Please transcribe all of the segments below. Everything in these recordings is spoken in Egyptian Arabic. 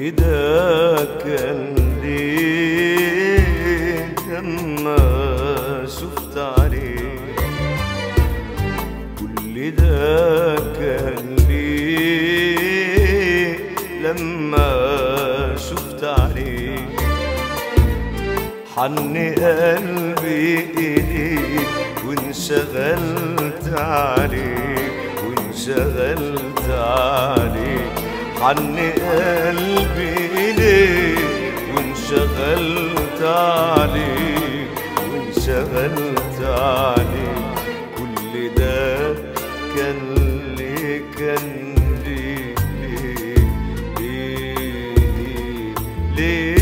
كل ده كان ليه لما شفت عليك كل ده كان ليه لما شفت عليك حن قلبي إليك وانشغلت عليك وانشغلت عليك حن قلبي إليك وانشغلت عليك وانشغلت عليك كل ده كان ليه كان ليه ليه ليه ليه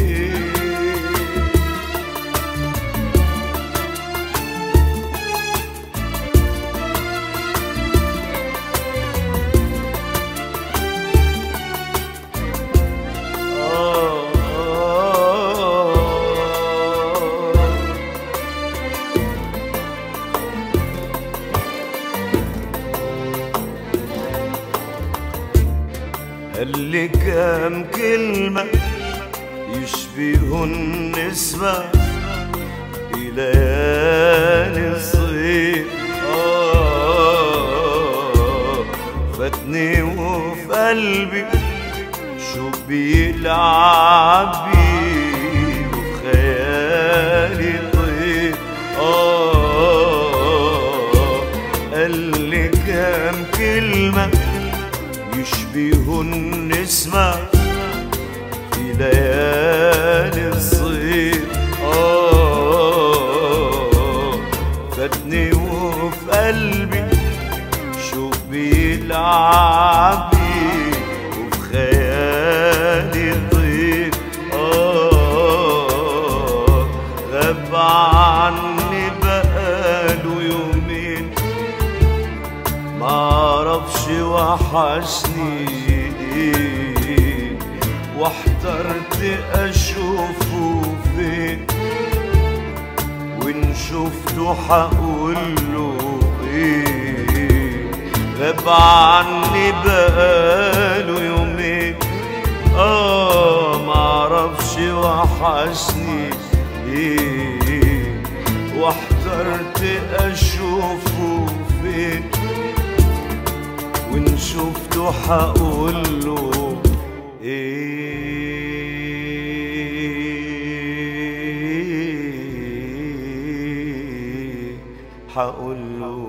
قال لي كام كلمة يشبهوا النسمة ليالي الصيف آه فاتني وفي قلبي شو بيلعب بيه وفي خيالي طيب آه قال لي كام كلمة يشبهوا النسمة في ليالي الصيف آه فاتني وفي قلبي شو بيلعب بيه وفي خيالي طيب آه غاب عني بقاله يومين معرفش وحشني واحترت اشوفه فين وان شفته حقوله ايه غاب عني بقاله يومين اه معرفش وحشني ايه واحترت اشوفه فين وان شفته حقوله ايه حقوله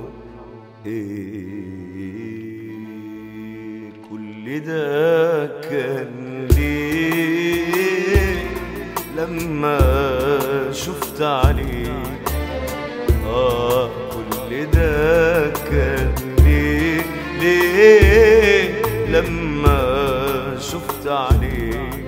ايه كل ده كان ليه لما شفت عليك آه كل ده كان ليه ليه لما شفت عليك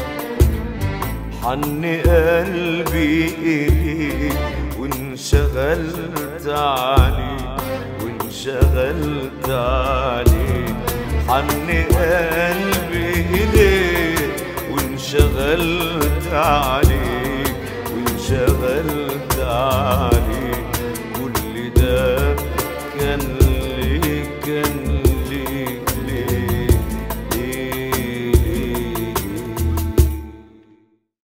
حن قلبي إليك وانشغلت عليك وانشغلت عليك حن قلبي إليك وانشغلت عليك وانشغلت عليك